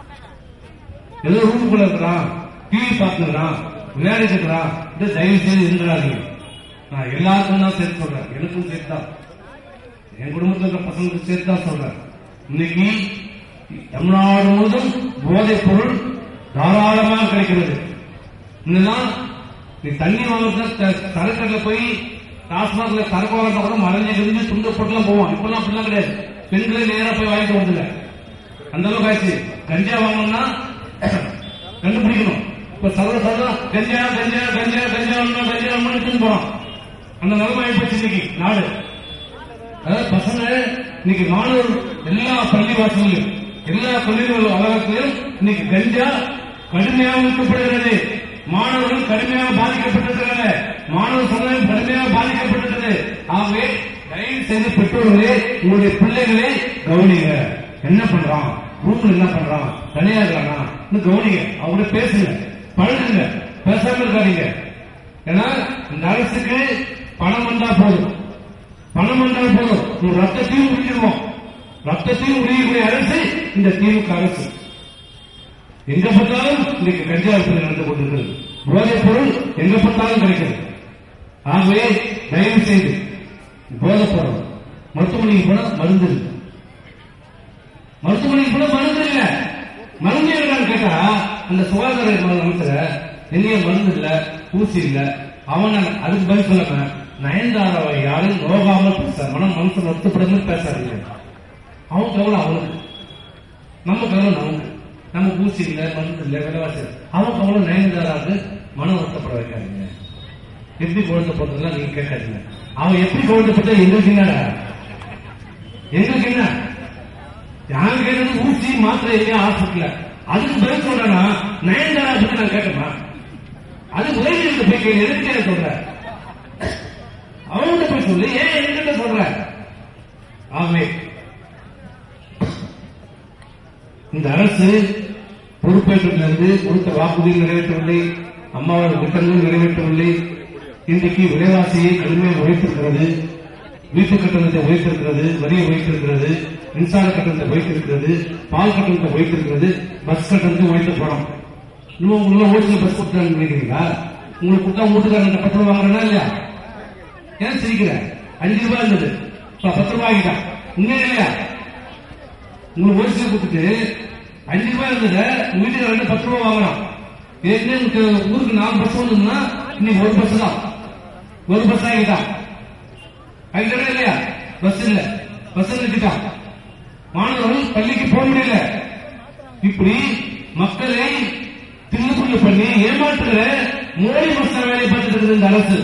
ஏதோ ரூமுக்குள்ள இருக்கிறான் டிவி பார்த்துக்கிறான் விளையாடிட்டு இருக்கிறான் இது தயவு செய்து இருக்கிறார்கள் நான் எல்லாருக்கும் தான் சேர்த்து சொல்றேன் எனக்கும் சேர்த்து தான் என் குடும்பத்தில் இருக்கிற பசங்களுக்கு சேர்த்து தான் சொல்றேன் இன்னைக்கு தமிழ்நாடு முழுவதும் போதைப் பொருள் தாராளமாக கிடைக்கிறது இன்னும் நீ தண்ணி வாங்குறது சரக்கடல போய் டாஸ்மாக்ல சரக்கு வாங்க கூட மறைஞ்சு இருந்து துண்டு போட்டுலாம் போவோம் இப்பெல்லாம் அப்படிலாம் கிடையாது பெண்களே நேரா போய் வாங்கிட்டு வரதில்ல அந்த அளவுக்கு ஆயிடுச்சு கஞ்சா வாங்கணும்னா கண்டுபிடிக்கணும் இப்ப சர்வ சர்வ கஞ்சா கஞ்சா கஞ்சா கஞ்சா வாங்கணும், கஞ்சா வாங்கணும்னு போறோம் அந்த நிலைமை ஆயிப்போச்சு இன்னைக்கு நாடு அதாவது பசங்க இன்னைக்கு மாணவர் எல்லா பள்ளி வாசல்லையும் எல்லா பள்ளிகள் அலுவலகத்திலும் இன்னைக்கு கஞ்சா கடுமையாக விற்கப்படுகிறது மாணவர்கள் கடுமையாக பாதிக்கப்பட்டிருக்கிறாங்க மாணவ சமுதாயம் கடுமையாக பாதிக்கப்பட்டிருக்கிறது ஆகவே தயவு செய்து பெற்றோர்களே உங்களுடைய பிள்ளைகளை கவனிங்க என்ன பண்றான் ரூம்ல என்ன பண்றான் தனியா இருக்கானா இன்னும் கவனிங்க அவங்கள பேசுங்க பழகுங்க பேசாம இருக்காதீங்க ஏன்னா இந்த அரசுக்கு பணம் வந்தா போதும் பணம் வந்தால் போதும் உன் ரத்தத்தையும் உரிஞ்சிருவோம் ரத்தத்தையும் உரியக்கூடிய அரசு இந்த திமுக அரசு எங்க பார்த்தாலும் இன்னைக்கு கஞ்சா விற்பனை நடந்து கொண்டிருக்கிறது போதைப் பொருள் எங்க பார்த்தாலும் கிடைக்கிறது ஆகவே தயவு செய்து போதைப் பொருள் மருத்துவமனைக்கு போனா மருந்து இருக்கு மருத்துவமனைக்கு போனா மருந்து இல்ல மருந்து இருக்கான்னு கேட்டா அந்த சுகாதார அமைச்சர் எங்கேயும் மருந்து இல்ல ஊசி இல்ல அவன அதுக்கு பதில் சொல்லாம நயன்தாராவை யாரும் நோகாமல் பேச மனம் மனசு வருத்தப்படாமல் பேசாதீங்க அவன் கவலை அவனுக்கு நம்ம கவலை நமக்கு நம்ம ஊசி இல்ல மருந்து இல்ல விலைவாசி இல்ல. அவன் கவலை நயன்தாராவுக்கு மனம் வருத்தப்பட வைக்காதீங்க எப்படி குழந்தை போட்டதெல்லாம் நீங்க கேட்காதீங்க அவன் எப்படி குழந்தை போட்டா எங்களுக்கு என்னடா எங்களுக்கு என்ன யாரும் கேட்டது ஊசி மாத்திரை இல்லையா ஹாஸ்பிட்டல்ல அதுக்கு பதில் சொல்றேன்னா நயன்தாரா பத்தி நான் கேட்டேமா அது உதயநிதி போய் கேள்வி எதுக்கு கேட்க சொல்ற அவங்ககிட்ட போய் சொல்லு ஏன் என்கிட்ட சொல்ற ஆகவே இந்த அரசு பொறுப்பேற்றதிலிருந்து கொடுத்த வாக்குறுதிகள் நிறைவேற்றவில்லை அம்மாவோட திட்டங்கள் நிறைவேற்றவில்லை இன்றைக்கு விலைவாசியை கடுமையாக உயர்த்திருக்கிறது வீட்டு கட்டணத்தை உயர்த்திருக்கிறது வரியை உயர்த்திருக்கிறது மின்சார கட்டணத்தை உயர்த்திருக்கிறது பால் கட்டணத்தை உயர்த்திருக்கிறது பஸ் கட்டணத்தை உயர்த்த போறோம் இன்னும் உங்களை ஓட்டுல பஸ் கொடுத்தாங்க நினைக்கிறீங்களா உங்களுக்கு கொடுத்தா வீட்டுக்காரங்க பத்து ரூபா வாங்குறேன்னா இல்லையா ஏன் சிரிக்கிற அஞ்சு ரூபாய் இருந்தது இப்ப பத்து ரூபாய் ஆகிட்டா உண்மையா இல்லையா உங்களுக்கு ஒரு சில கொடுத்துட்டு அஞ்சு ரூபாய் இருந்தது உங்க வீட்டுக்கு ரெண்டு பத்து ரூபாய் வாங்கலாம் ஏற்கனவே உங்களுக்கு ஊருக்கு நாலு பஸ் வந்ததுன்னா இன்னைக்கு ஒரு பஸ் தான் ஒரு பஸ் ஆகிட்டான் ஆகிட்டா இல்லையா பஸ் இல்ல பஸ் நிறுத்திட்டான் மாணவர்கள் பள்ளிக்கு போக முடியல இப்படி மக்களை தில்லுக்குள்ள பண்ணி ஏமாற்றுகிற மோடி மசாலா வேலை பார்த்துட்டு இருக்குது இந்த அரசு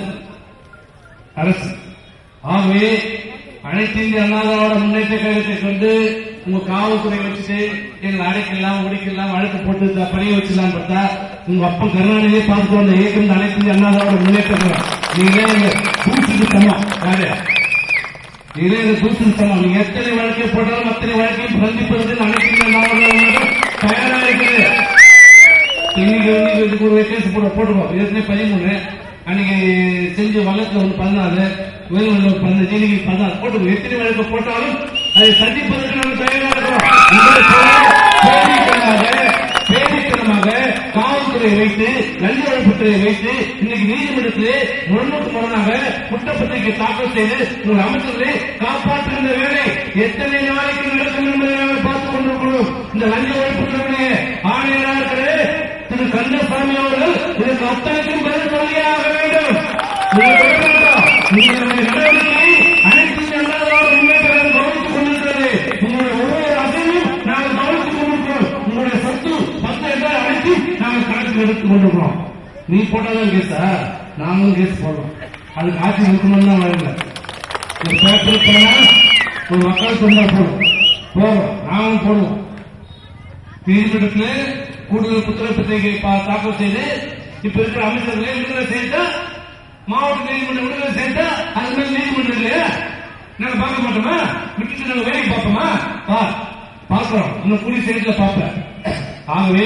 அரசு ஆகவே அனைத்து இந்திய அண்ணாதரோட முன்னேற்ற கழகத்தை கொண்டு உங்க காவல்துறை வச்சுட்டு எங்களை அடைக்கலாம் உடைக்கலாம் வழக்கு போட்டு த- பணிய வச்சிடலாம் பார்த்தா உங்க அப்பா கருணாநிதியை பார்த்து வந்த இயக்கம் இந்த அனைத்து இந்திய அண்ணாதரோட முன்னேற்ற கழகம் நீங்க எங்க தூசுக்கு சமம் யாரு நீங்களே எங்க தூசுக்கு சமம் நீங்க எத்தனை வழக்கை போட்டாலும் அத்தனை வழக்கையும் சந்திப்பதற்கு அனைத்து இந்திய அண்ணாதரோட தயாரா இருக்குது இன்னைக்கு இன்னைக்கு இதுக்கு ஒரு கேஸ் போட போட்டுருவோம் ஏற்கனவே பதிமூணு அன்னைக்கு செஞ்ச வழக்குல ஒரு பதினாலு வேலூர்ல ஒரு பதினஞ்சு இன்னைக்கு பதினாலு போட்டுருவோம் எத்தனை வழக்கு போட்டாலும் அதை சந்திப்பதற்கு நாங்கள் தயாரா இருக்கிறோம் உங்களை போல பேரித்தனமாக பேரித்தனமாக காவல்துறையை வைத்து லஞ்ச ஒழிப்புத்துறையை வைத்து இன்னைக்கு நீதிமன்றத்திலே முரணுக்கு முரணாக குற்றப்பத்திரிகை தாக்கல் செய்து உங்கள் அமைச்சர்களை காப்பாற்றுகின்ற வேலை எத்தனை நாளைக்கு நடக்கும் என்பதை நாங்கள் பார்த்துக் கொண்டிருக்கிறோம் இந்த லஞ்ச ஒழிப்புத்துறையுடைய ஆணையராக இருக்கிற திரு கந்தசாமி அவர்கள் இதற்கு அத்தனைக்கும் பதில் சொல்லியே ஆக வேண்டும் நீங்கள் சொல்ல வேண்டாம். உங்களுடைய நடவடிக்கை அனைத்து அண்ணாதோடு முன்னேற்றம் கவனித்துக் கொண்டிருக்கிறது உங்களுடைய ஒவ்வொரு அசைவும் நாங்கள் கவனித்துக் கொண்டிருக்கிறோம் உங்களுடைய சொத்து பத்து என்றால் அனைத்தும் நாங்கள் கணக்கில் எடுத்துக் கொண்டிருக்கிறோம் நீ போட்டாதான் கேஸா நாங்களும் கேஸ் போடுறோம் அதுக்கு ஆட்சி இருக்கணும்னு தான் வரல ஒரு பேப்பர் போனா ஒரு மக்கள் சொன்னா போடும் போறோம் நாங்களும் போடுவோம் நீதிமன்றத்தில் கூடுதல் புத்தக பத்திரிகை பா- தாக்கல் செய்து இப்ப இருக்கிற அமைச்சர்களை விடுதலை செய்தா மாவட்ட நீதிமன்றம் விடுதலை செய்தா அது மேல நீதிமன்றம் இல்லையா நாங்க பார்க்க மாட்டோமா விட்டுட்டு நாங்க வேலைக்கு பார்ப்போமா பா பார்க்கிறோம் இன்னும் கூடிய சீக்கிரத்தில் பார்ப்பேன் ஆகவே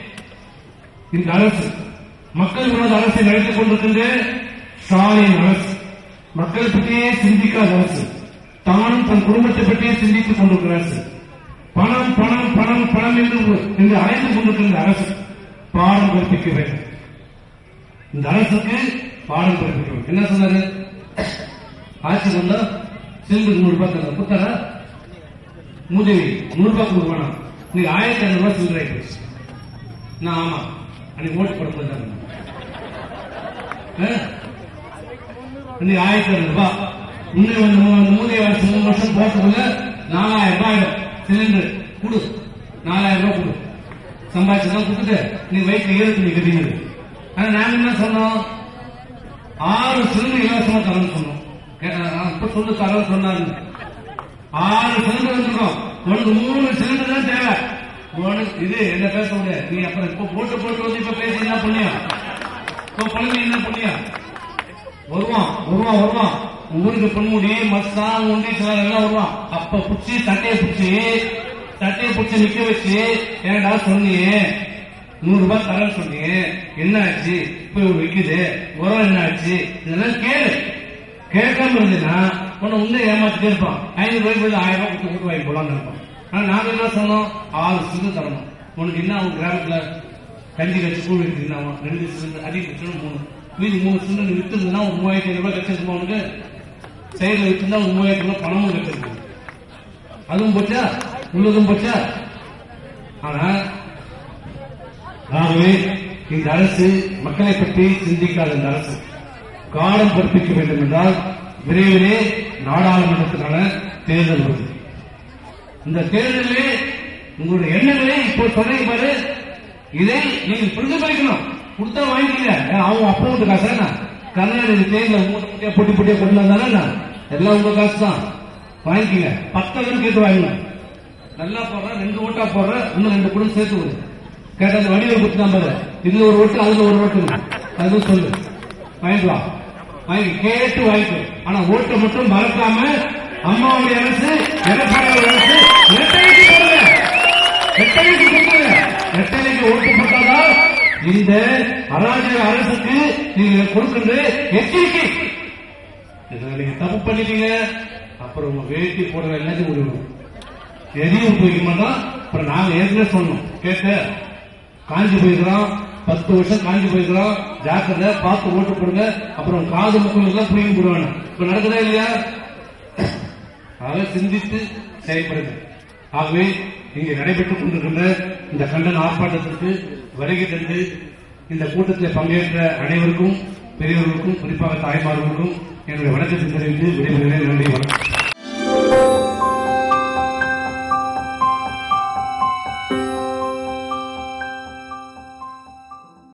இந்த அரசு மக்கள் விரோத அரசை நடத்திக் கொண்டிருக்கின்ற ஸ்டாலின் அரசு மக்கள் பற்றியே சிந்திக்காத அரசு தானும் தன் குடும்பத்தை பற்றியே சிந்தித்துக் கொண்டிருக்கிற அரசு பணம் பணம் பணம் பணம் என்று என்று அழைத்துக் கொண்டிருக்கின்ற அரசு பாடம் கற்பிக்க வேண்டும் இந்த அரசுக்கு பாடம் கற்பிக்க வேண்டும் என்ன சொன்னாரு ஆட்சி வந்தா சிலிண்டர் நூறு ரூபாய் தர குத்தாரா மூதேவி நூறு ரூபாய் கொடுக்க வேணாம் நீங்க ஆயிரத்தி ஐநூறு ரூபாய் சில்லறை ஆயிடுச்சு நான் ஆமா அன்னைக்கு ஓட்டு போட போயிட்டாங்க இன்னைக்கு ஆயிரத்தி ஐநூறு ரூபாய் இன்னும் வந்து மூ- மூணே வருஷம் மூணு வருஷம் போட்டதுல நாலாயிரம் ரூபாய் ஆயிடும் சிலிண்டர் கொடு நாலாயிரம் ரூபாய் கொடு சம்பாதிச்சதான் கொடுத்துட்டு நீ வயிற்று ஏழு துணி கட்டினது ஆனா நாங்க என்ன சொன்னோம் ஆறு சிலிண்டர் இலவசமா தரேன்னு சொன்னோம் கே- அஹ் இப்ப சொல்லு தரேன்னு சொன்னாரு ஆறு சிலிண்டர் வந்துருக்கோம் உனக்கு மூணு சிலிண்டர் தான் தேவை உனக்கு இது என்ன பேச முடியாது நீ அப்புறம் இப்ப போட்டு போட்டு வந்து இப்ப பேசி என்ன புண்ணியம் இப்ப பழனி என்ன புண்ணியம் வருவான் வருவான் வருவான் ஊருக்கு பொன்முடி மஸ்தா உண்டி சிலர் எல்லாம் வருவான் அப்ப புடிச்சு சட்டையை புடிச்சு சட்டையை புடிச்சு நிக்க வச்சு ஏன்டா சொன்னியே நூறு ரூபாய் தரேன்னு சொன்னியே என்ன ஆச்சு இப்ப இவ்வளவு விக்குது உரம் என்ன ஆச்சு இதெல்லாம் கேளு கேட்காம இருந்ததுன்னா உன்னை உன்னை ஏமாத்திட்டே இருப்பான் ஐநூறு ரூபாய்க்கு பதிலா ஆயிரம் ரூபாய் கொடுத்து கூட்டு வாங்கி போலாம்னு இருப்பான் ஆனா நாங்க என்ன சொன்னோம் ஆறு சில்லு தரணும் உனக்கு என்ன உங்க கிராமத்துல கஞ்சி கட்சி கூழ் எடுத்தீங்கன்னா ரெண்டு சிலிண்டர் அடி வச்சு மூணு மீதி மூணு சிலிண்டர் வித்துருந்தா ஒரு மூவாயிரத்தி ஐநூறு ரூபாய் கிடைச்சிருக்குமா உனக்கு சைடுல வித்துருந்தா ஒரு மூவாயிரத்தி ரூபாய் பணமும் கிடைச்சிருக்கு அதுவும் போச்சா உள்ளதும் போச்சா ஆனா ஆகவே இந்த அரசு மக்களை பற்றி சிந்திக்காத இந்த அரசு காலம் பொறுப்பிக்க வேண்டும் என்றால் விரைவிலே நாடாளுமன்றத்துக்கான தேர்தல் வருது இந்த தேர்தலிலே உங்களுடைய எண்ணங்களை இப்போ சொன்னீங்க பாரு இதை நீங்கள் புரிந்து படிக்கணும் கொடுத்தா வாங்கிக்கல ஏன் அவங்க அப்பா வீட்டு காசா கர்நாடக தேர்தல் மூட்டை மூட்டையா பொட்டி பொட்டியா கொண்டு வந்தானே எல்லாம் உங்க காசு தான் வாங்கிக்கங்க பத்தவங்க கேட்டு வாங்குங்க நல்லா போடுற ரெண்டு ஓட்டா போடுற இன்னும் ரெண்டு கூட சேர்த்து விடு கேட்ட அந்த வடிவில் கொடுத்து தான் பாரு இதுல ஒரு ஓட்டு அதுல ஒரு ஓட்டு அது சொல்லு வாங்கிட்டு வா வாங்கி கேட்டு வாங்கிக்கோ ஆனா ஓட்டை மட்டும் மறக்காம அம்மாவுடைய அரசு எடப்பாடி அரசு இரட்டைக்கு போடுங்க இரட்டைக்கு கொடுங்க இரட்டைக்கு ஓட்டு போட்டாதான் இந்த அராஜக அரசுக்கு நீங்க கொடுக்கின்ற எச்சரிக்கை இதுல நீங்க தப்பு பண்ணிட்டீங்க அப்புறம் உங்க வேட்டி போடுற எல்லாத்தையும் விடுவோம் எதையும் போய்க்க மாட்டோம் அப்புறம் நாங்க ஏற்கனவே சொன்னோம் கேட்ட காஞ்சி போயிருக்கிறோம் பத்து வருஷம் காஞ்சி போயிருக்கிறோம் ஜாக்கிரதை பார்த்து ஓட்டு போடுங்க அப்புறம் காது முக்கம் எல்லாம் புரியும் போடுவாங்க இப்ப நடக்குதா இல்லையா ஆக சிந்தித்து செயல்படுங்க ஆகவே இங்கே நடைபெற்றுக் கொண்டிருக்கின்ற இந்த கண்டன ஆர்ப்பாட்டத்திற்கு வருகை தந்து இந்த கூட்டத்தில் பங்கேற்ற அனைவருக்கும் பெரியவர்களுக்கும் குறிப்பாக தாய்மார்களுக்கும் என்னுடைய வணக்கத்தை தெரிவித்து விடைபெறுகிறேன் நன்றி வணக்கம்